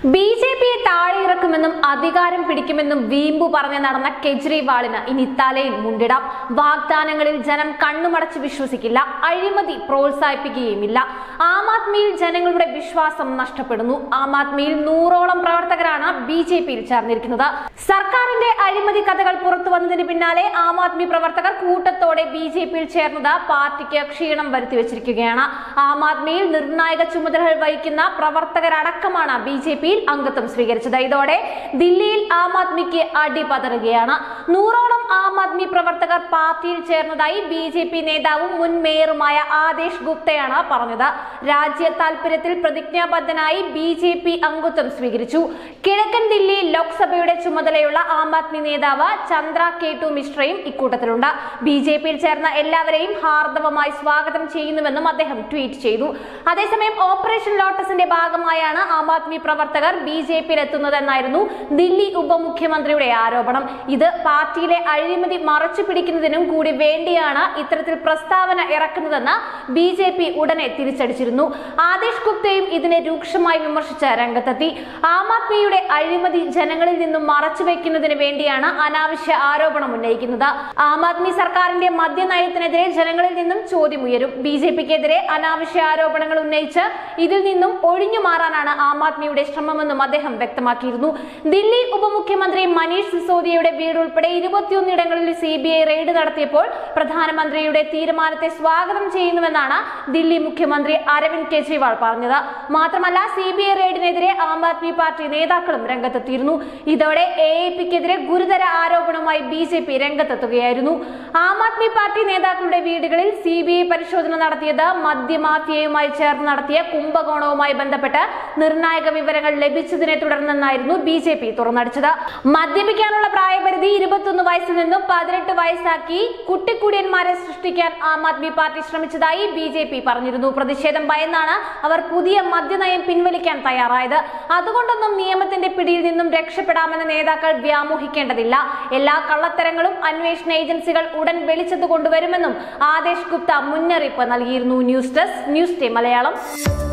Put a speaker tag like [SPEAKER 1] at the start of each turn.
[SPEAKER 1] B J പിയെ താഴെയിറക്കുമെന്നും അധികാരം പിടിക്കുമെന്നും വീമ്പു പറഞ്ഞ് നടന്ന കെജ്രിവാളിന് ഇനി തലയിൽ മുണ്ടിടാം വാഗ്ദാനങ്ങളിൽ ജനം കണ്ണുമടച്ച് വിശ്വസിക്കില്ല അഴിമതി പ്രോത്സാഹിപ്പിക്കുകയുമില്ല ആം ആദ്മിയിൽ ജനങ്ങളുടെ വിശ്വാസം നഷ്ടപ്പെടുന്നു ആം ആദ്മിയിൽ നൂറോളം പ്രവർത്തകരാണ് ബി ജെ പിയിൽ ചേർന്നിരിക്കുന്നത് സർക്കാരിന്റെ അഴിമതി കഥകൾ പുറത്തു വന്നതിന് പിന്നാലെ ആം ആദ്മി പ്രവർത്തകർ കൂട്ടത്തോടെ ബി ജെ പിയിൽ ചേർന്നത് പാർട്ടിക്ക് ക്ഷീണം വരുത്തി വെച്ചിരിക്കുകയാണ് ആം ആദ്മിയിൽ നിർണായക ചുമതലകൾ വഹിക്കുന്ന പ്രവർത്തകരടക്കമാണ് ബി ജെ പിയിൽ അംഗത്വം സ്വീകരിച്ചത് ഇതോടെ ദില്ലിയിൽ ആം ആദ്മിക്ക് അടി പതറുകയാണ് നൂറോളം ആം ആദ്മി പ്രവർത്തകർ പാർട്ടിയിൽ ചേർന്നതായി ബി ജെ പി നേതാവും മുൻ മേയറുമായ ആദേശ് ഗുപ്തയാണ് പറഞ്ഞത് രാജ്യ താൽപര്യത്തിൽ പ്രതിജ്ഞാബദ്ധനായി ബി ജെ പി അംഗത്വം സ്വീകരിച്ചു കിഴക്കൻ ദില്ലി ലോക്സഭയുടെ ചുമതലയുള്ള ആം ആദ്മി നേതാവ് ചന്ദ്ര കേട്ടു മിശ്രയും ഇക്കൂട്ടത്തിലുണ്ട് ബി ജെ പിയിൽ ചേർന്ന എല്ലാവരെയും ഹാർദവമായി സ്വാഗതം ചെയ്യുന്നുവെന്നും അദ്ദേഹം ട്വീറ്റ് ചെയ്തു അതേസമയം ഓപ്പറേഷൻ ലോട്ടസിന്റെ ഭാഗമായാണ് ആം ആദ്മി പ്രവർത്തകർ ബി ജെ പിയിൽ എത്തുന്നതെന്നായിരുന്നു ദില്ലി ഉപമുഖ്യമന്ത്രിയുടെ ആരോപണം ഇത് പാർട്ടിയിലെ അഴിമതി മറച്ചു പിടിക്കുന്നതിനും കൂടി വേണ്ടിയാണ് ഇത്തരത്തിൽ പ്രസ്താവന ഇറക്കുന്നതെന്ന് ബി ജെ പി ഉടനെ തിരിച്ചടിച്ചിരുന്നു ആദേശ് ഗുപ്തയും ഇതിനെ രൂക്ഷമായി വിമർശിച്ച് രംഗത്തെത്തി ആം ആദ്മിയുടെ അഴിമതി ജനങ്ങളിൽ നിന്നും മറച്ചു വെക്കുന്നതിന് വേണ്ടിയാണ് അനാവശ്യ ആരോപണം ഉന്നയിക്കുന്നത് ആം ആദ്മി സർക്കാരിന്റെ മദ്യനയത്തിനെതിരെ ജനങ്ങളിൽ നിന്നും ചോദ്യമുയരും ബി ജെ പിക്കെതിരെ അനാവശ്യ ആരോപണങ്ങൾ ഉന്നയിച്ച് ഇതിൽ നിന്നും ഒഴിഞ്ഞു മാറാനാണ് ആം ആദ്മിയുടെ ശ്രമമെന്നും അദ്ദേഹം വ്യക്തമാക്കിയിരുന്നു ദില്ലി ഉപമുഖ്യമന്ത്രി മനീഷ് സിസോദിയയുടെ വീട് ഉൾപ്പെടെ ഇരുപത്തിയൊന്നിടങ്ങളിൽ സി ബി ഐ റെയ്ഡ് നടത്തിയപ്പോൾ പ്രധാനമന്ത്രിയുടെ തീരുമാനത്തെ സ്വാഗതം ചെയ്യുന്നുവെന്നാണ് ദില്ലി മുഖ്യമന്ത്രി അരവിന്ദ് കെജ്രിവാൾ പറഞ്ഞത് മാത്രമല്ല സി ബി ഐ റെയ്ഡിനെതിരെ ആം ആദ്മി പാർട്ടി നേതാക്കളും രംഗത്തെത്തിയിരുന്നു ഇതോടെ എ ഐ പിക്കെതിരെ ഗുരുതര ആരോപണവുമായി ബി ജെ പി രംഗത്തെത്തുകയായിരുന്നു ആം ആദ്മി പാർട്ടി നേതാക്കളുടെ വീടുകളിൽ സി ബി ഐ പരിശോധന നടത്തിയത് മദ്യമാഫിയയുമായി ചേർന്ന് നടത്തിയ കുംഭകോണവുമായി ബന്ധപ്പെട്ട് നിർണായക വിവരങ്ങൾ ലഭിച്ചതിനെ തുടർന്നെന്നായിരുന്നു ബി ജെ പി തുറന്നടിച്ചത് മദ്യപിക്കാനുള്ള പ്രായപരിധി ഇരുപത്തൊന്ന് വയസ്സിൽ നിന്നും പതിനെട്ട് വയസ്സാക്കി കുട്ടിക്കുടിയന്മാരെ സൃഷ്ടിക്കാൻ ആം ആദ്മി പാർട്ടി ശ്രമിച്ചതായി ബി ജെ പി പറഞ്ഞിരുന്നു പ്രതിഷേധം ഭയന്നാണ് അവർ പുതിയ മദ്യനയം പിൻവലിക്കാൻ തയ്യാറായത് അതുകൊണ്ടൊന്നും നിയമത്തിന്റെ പിടിയിൽ നിന്നും രക്ഷപ്പെടാമെന്ന് നേതാക്കൾ വ്യാമോഹിക്കേണ്ടതില്ല എല്ലാ കള്ളത്തരങ്ങളും അന്വേഷണ ഏജൻസികൾ ഉടൻ വെളിച്ചത്ത് കൊണ്ടുവരുമെന്നും ആദേശ് ഗുപ്ത മുന്നറിയിപ്പ് നൽകിയിരുന്നു news desk news day Malayalam